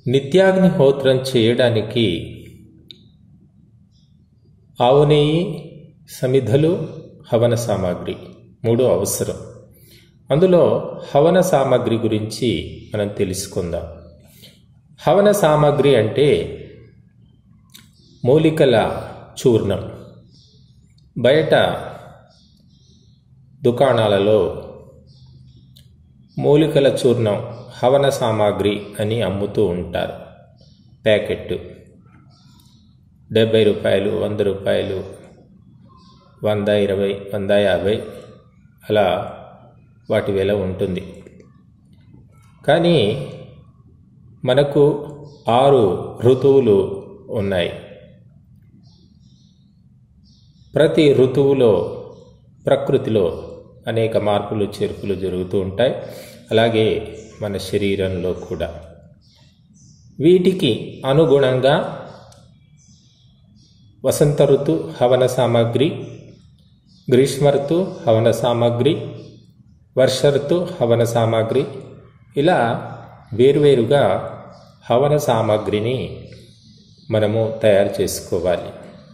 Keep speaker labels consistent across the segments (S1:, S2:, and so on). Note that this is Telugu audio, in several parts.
S1: నిత్యాగ్నిహోత్రం చేయడానికి ఆవు నెయ్యి సమిధలు హవన సామాగ్రి మూడు అవసరం అందులో హవన సామాగ్రి గురించి మనం తెలుసుకుందాం హవన సామాగ్రి అంటే మూలికల చూర్ణం బయట దుకాణాలలో మూలికల చూర్ణం హవన సామాగ్రి అని అమ్ముతూ ఉంటారు ప్యాకెట్ డెబ్బై రూపాయలు వంద రూపాయలు వంద ఇరవై వంద యాభై అలా వాటి వెల ఉంటుంది కానీ మనకు ఆరు ఋతువులు ఉన్నాయి ప్రతి ఋతువులో ప్రకృతిలో అనేక మార్పులు చేర్పులు జరుగుతూ ఉంటాయి అలాగే మన శరీరంలో కూడా వీటికి అనుగుణంగా వసంత ఋతు హవన సామాగ్రి గ్రీష్మ ఋతు హవన సామాగ్రి వర్ష ఋతు హవన సామాగ్రి ఇలా వేరువేరుగా హవన సామాగ్రిని మనము తయారు చేసుకోవాలి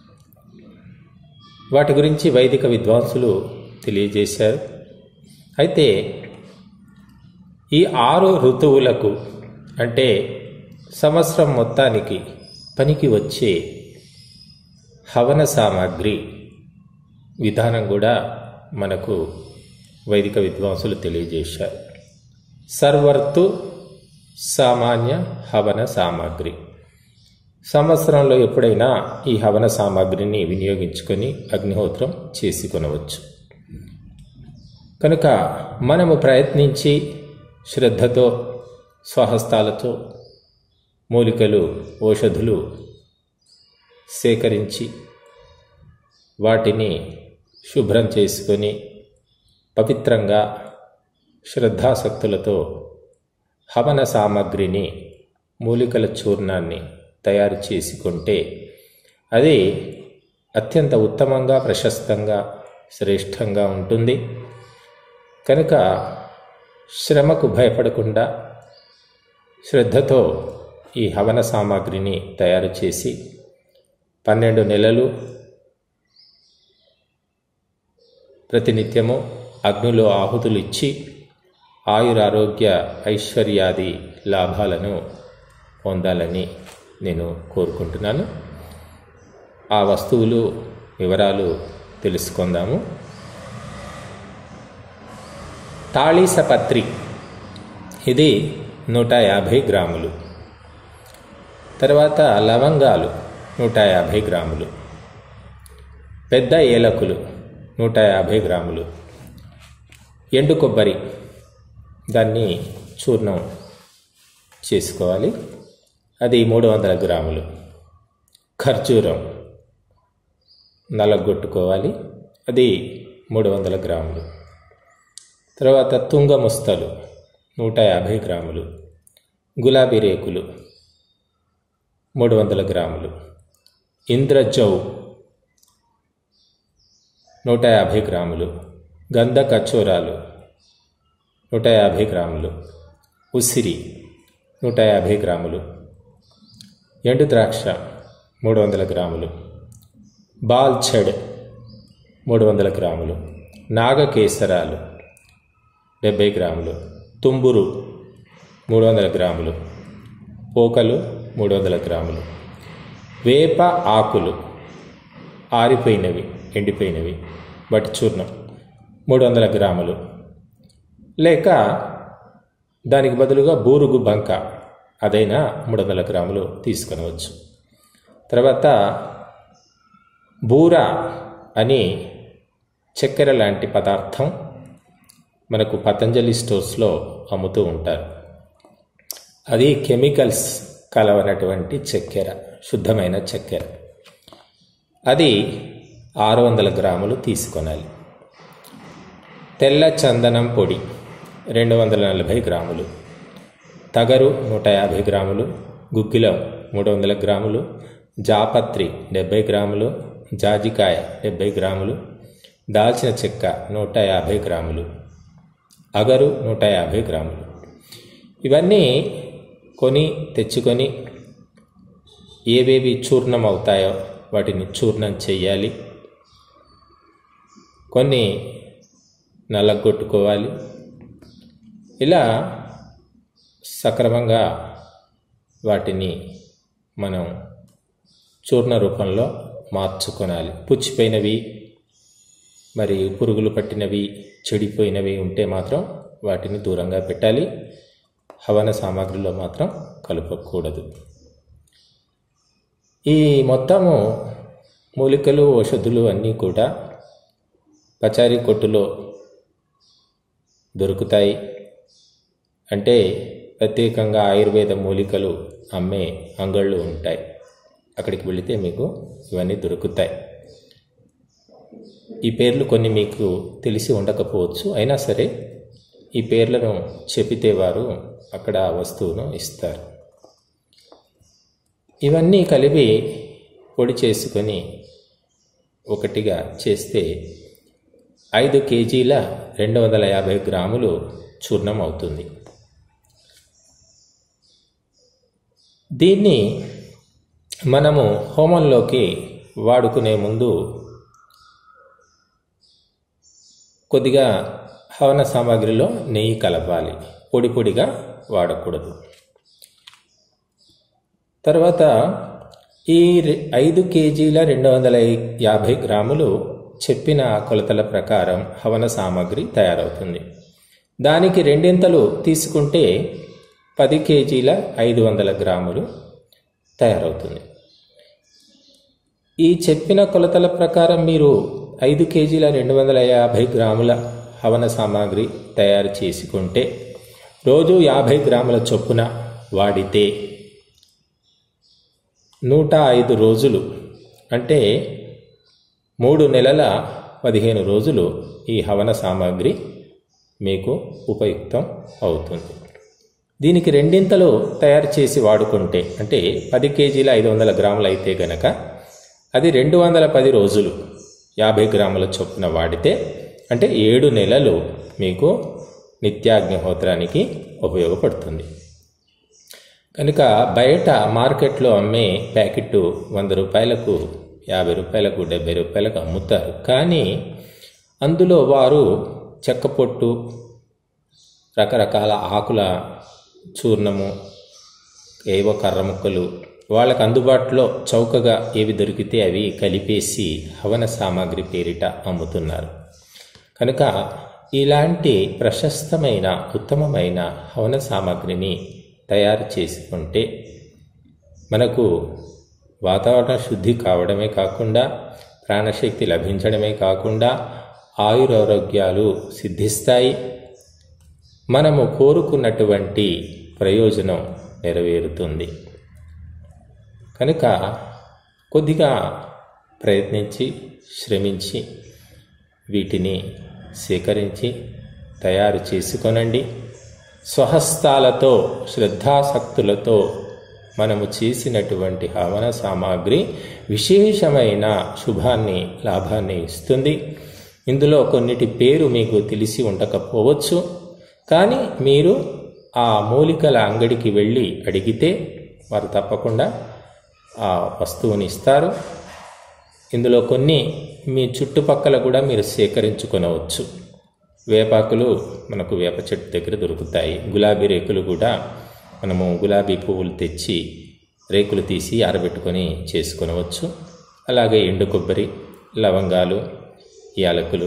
S1: వాటి గురించి వైదిక విద్వాంసులు తెలియజేశారు అయితే ఈ ఆరు ఋతువులకు అంటే సంవత్సరం మొత్తానికి పనికి వచ్చే హవన సామాగ్రి విధానం కూడా మనకు వైదిక విద్వాంసులు తెలియజేశారు సర్వర్తు సామాన్య హవన సామాగ్రి సంవత్సరంలో ఎప్పుడైనా ఈ హవన సామాగ్రిని వినియోగించుకొని అగ్నిహోత్రం చేసుకొనవచ్చు కనుక మనము ప్రయత్నించి శ్రద్ధతో స్వహస్తాలతో మూలికలు ఔషధులు సేకరించి వాటిని శుభ్రం చేసుకొని పవిత్రంగా శ్రద్ధాసక్తులతో హవన సామాగ్రిని మూలికల చూర్ణాన్ని తయారు చేసుకుంటే అది అత్యంత ఉత్తమంగా ప్రశస్తంగా శ్రేష్టంగా ఉంటుంది కనుక శ్రమకు భయపడకుండా శ్రద్ధతో ఈ హవన సామాగ్రిని తయారు చేసి పన్నెండు నెలలు ప్రతినిత్యము అగ్నిలో ఆహుతులు ఇచ్చి ఆయురారోగ్య ఐశ్వర్యాది లాభాలను పొందాలని నేను కోరుకుంటున్నాను ఆ వస్తువులు వివరాలు తెలుసుకుందాము తాళీసపత్రి ఇది నూట యాభై గ్రాములు తర్వాత లవంగాలు నూట యాభై గ్రాములు పెద్ద ఏలకులు నూట యాభై గ్రాములు ఎండు కొబ్బరి దాన్ని చూర్ణం చేసుకోవాలి అది మూడు వందల గ్రాములు ఖర్జూరం నలగొట్టుకోవాలి అది మూడు వందల గ్రాములు తర్వాత తుంగముస్తలు నూట యాభై గ్రాములు గులాబీ రేకులు మూడు వందల గ్రాములు ఇంద్రజౌ నూట యాభై గ్రాములు గంధ కచోరాలు నూట యాభై గ్రాములు ఉసిరి నూట యాభై గ్రాములు ఎండు ద్రాక్ష మూడు వందల గ్రాములు బాల్చెడ్ మూడు వందల గ్రాములు నాగకేసరాలు డెబ్బై గ్రాములు తుంబురు మూడు వందల గ్రాములు పోకలు మూడు వందల గ్రాములు వేప ఆకులు ఆరిపోయినవి ఎండిపోయినవి బట్ చూర్ణం మూడు వందల గ్రాములు లేక దానికి బదులుగా బూరుగు బంక అదైనా మూడు వందల గ్రాములు తీసుకొనవచ్చు తర్వాత బూర అని చక్కెర లాంటి పదార్థం మనకు పతంజలి స్టోర్స్లో అమ్ముతూ ఉంటారు అది కెమికల్స్ కలవనటువంటి చక్కెర శుద్ధమైన చక్కెర అది ఆరు వందల గ్రాములు తీసుకొనాలి తెల్ల చందనం పొడి రెండు వందల నలభై గ్రాములు తగరు నూట యాభై గ్రాములు గుగ్గిలం మూడు వందల గ్రాములు జాపత్రి డెబ్బై గ్రాములు జాజికాయ డెబ్బై గ్రాములు దాల్చిన చెక్క నూట యాభై గ్రాములు అగరు నూట యాభై గ్రాములు ఇవన్నీ కొని తెచ్చుకొని ఏవేవి చూర్ణం అవుతాయో వాటిని చూర్ణం చేయాలి కొన్ని నల్లగొట్టుకోవాలి ఇలా సక్రమంగా వాటిని మనం చూర్ణ రూపంలో మార్చుకొనాలి పుచ్చిపోయినవి మరి పురుగులు పట్టినవి చెడిపోయినవి ఉంటే మాత్రం వాటిని దూరంగా పెట్టాలి హవన సామాగ్రిలో మాత్రం కలపకూడదు ఈ మొత్తము మూలికలు ఔషధులు అన్నీ కూడా పచారీ కొట్టులో దొరుకుతాయి అంటే ప్రత్యేకంగా ఆయుర్వేద మూలికలు అమ్మే అంగళ్ళు ఉంటాయి అక్కడికి వెళితే మీకు ఇవన్నీ దొరుకుతాయి ఈ పేర్లు కొన్ని మీకు తెలిసి ఉండకపోవచ్చు అయినా సరే ఈ పేర్లను చెప్పితే వారు అక్కడ ఆ వస్తువును ఇస్తారు ఇవన్నీ కలిపి పొడి చేసుకొని ఒకటిగా చేస్తే ఐదు కేజీల రెండు వందల యాభై గ్రాములు చూర్ణం అవుతుంది దీన్ని మనము హోమంలోకి వాడుకునే ముందు కొద్దిగా హవన సామాగ్రిలో నెయ్యి కలపాలి పొడి పొడిగా వాడకూడదు తర్వాత ఈ ఐదు కేజీల రెండు వందల యాభై గ్రాములు చెప్పిన కొలతల ప్రకారం హవన సామాగ్రి తయారవుతుంది దానికి రెండింతలు తీసుకుంటే పది కేజీల ఐదు వందల గ్రాములు తయారవుతుంది ఈ చెప్పిన కొలతల ప్రకారం మీరు ఐదు కేజీల రెండు వందల యాభై గ్రాముల హవన సామాగ్రి తయారు చేసుకుంటే రోజు యాభై గ్రాముల చొప్పున వాడితే నూట ఐదు రోజులు అంటే మూడు నెలల పదిహేను రోజులు ఈ హవన సామాగ్రి మీకు ఉపయుక్తం అవుతుంది దీనికి రెండింతలు తయారు చేసి వాడుకుంటే అంటే పది కేజీల ఐదు వందల గ్రాములు అయితే గనక అది రెండు వందల పది రోజులు యాభై గ్రాముల చొప్పున వాడితే అంటే ఏడు నెలలు మీకు నిత్యాగ్నిహోత్రానికి ఉపయోగపడుతుంది కనుక బయట మార్కెట్లో అమ్మే ప్యాకెట్ వంద రూపాయలకు యాభై రూపాయలకు డెబ్బై రూపాయలకు అమ్ముతారు కానీ అందులో వారు చెక్క పొట్టు రకరకాల ఆకుల చూర్ణము ఏవో కర్ర ముక్కలు వాళ్ళకు అందుబాటులో చౌకగా ఏవి దొరికితే అవి కలిపేసి హవన సామాగ్రి పేరిట అమ్ముతున్నారు కనుక ఇలాంటి ప్రశస్తమైన ఉత్తమమైన హవన సామాగ్రిని తయారు చేసుకుంటే మనకు వాతావరణ శుద్ధి కావడమే కాకుండా ప్రాణశక్తి లభించడమే కాకుండా ఆయురారోగ్యాలు సిద్ధిస్తాయి మనము కోరుకున్నటువంటి ప్రయోజనం నెరవేరుతుంది కనుక కొద్దిగా ప్రయత్నించి శ్రమించి వీటిని సేకరించి తయారు చేసుకొనండి స్వహస్తాలతో శ్రద్ధాసక్తులతో మనము చేసినటువంటి హవన సామాగ్రి విశేషమైన శుభాన్ని లాభాన్ని ఇస్తుంది ఇందులో కొన్నిటి పేరు మీకు తెలిసి ఉండకపోవచ్చు కానీ మీరు ఆ మూలికల అంగడికి వెళ్ళి అడిగితే వారు తప్పకుండా ఆ వస్తువుని ఇస్తారు ఇందులో కొన్ని మీ చుట్టుపక్కల కూడా మీరు సేకరించుకొనవచ్చు వేపాకులు మనకు వేప చెట్టు దగ్గర దొరుకుతాయి గులాబీ రేకులు కూడా మనము గులాబీ పువ్వులు తెచ్చి రేకులు తీసి ఆరబెట్టుకొని చేసుకొనవచ్చు అలాగే ఎండు కొబ్బరి లవంగాలు యాలకులు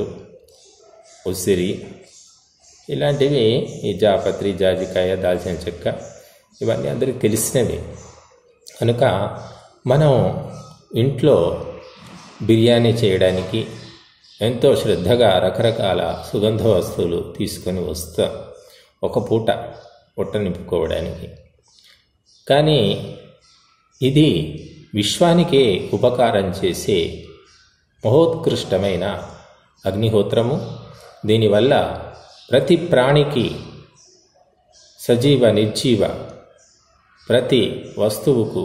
S1: ఉసిరి ఇలాంటివి ఈ జాపత్రి జాజికాయ దాల్చిన చెక్క ఇవన్నీ అందరికీ తెలిసినవి కనుక మనం ఇంట్లో బిర్యానీ చేయడానికి ఎంతో శ్రద్ధగా రకరకాల సుగంధ వస్తువులు తీసుకొని వస్తాం ఒక పూట పొట్ట నింపుకోవడానికి కానీ ఇది విశ్వానికే ఉపకారం చేసే మహోత్కృష్టమైన అగ్నిహోత్రము దీనివల్ల ప్రతి ప్రాణికి సజీవ నిర్జీవ ప్రతి వస్తువుకు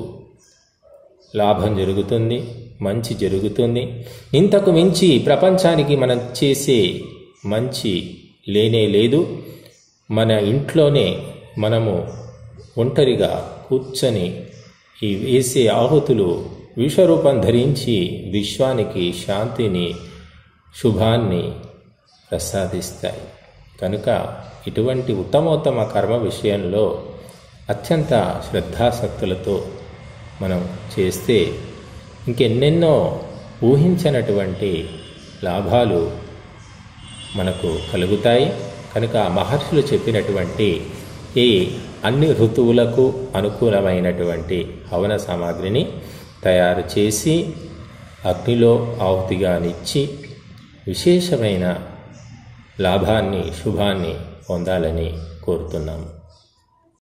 S1: లాభం జరుగుతుంది మంచి జరుగుతుంది ఇంతకు మించి ప్రపంచానికి మనం చేసే మంచి లేనే లేదు మన ఇంట్లోనే మనము ఒంటరిగా కూర్చొని ఈ వేసే ఆహుతులు విశ్వరూపం ధరించి విశ్వానికి శాంతిని శుభాన్ని ప్రసాదిస్తాయి కనుక ఇటువంటి ఉత్తమోత్తమ కర్మ విషయంలో అత్యంత శ్రద్ధాసక్తులతో మనం చేస్తే ఇంకెన్నెన్నో ఊహించనటువంటి లాభాలు మనకు కలుగుతాయి కనుక మహర్షులు చెప్పినటువంటి ఈ అన్ని ఋతువులకు అనుకూలమైనటువంటి హవన సామాగ్రిని తయారు చేసి అగ్నిలో ఆహుతిగానిచ్చి విశేషమైన లాభాన్ని శుభాన్ని పొందాలని కోరుతున్నాము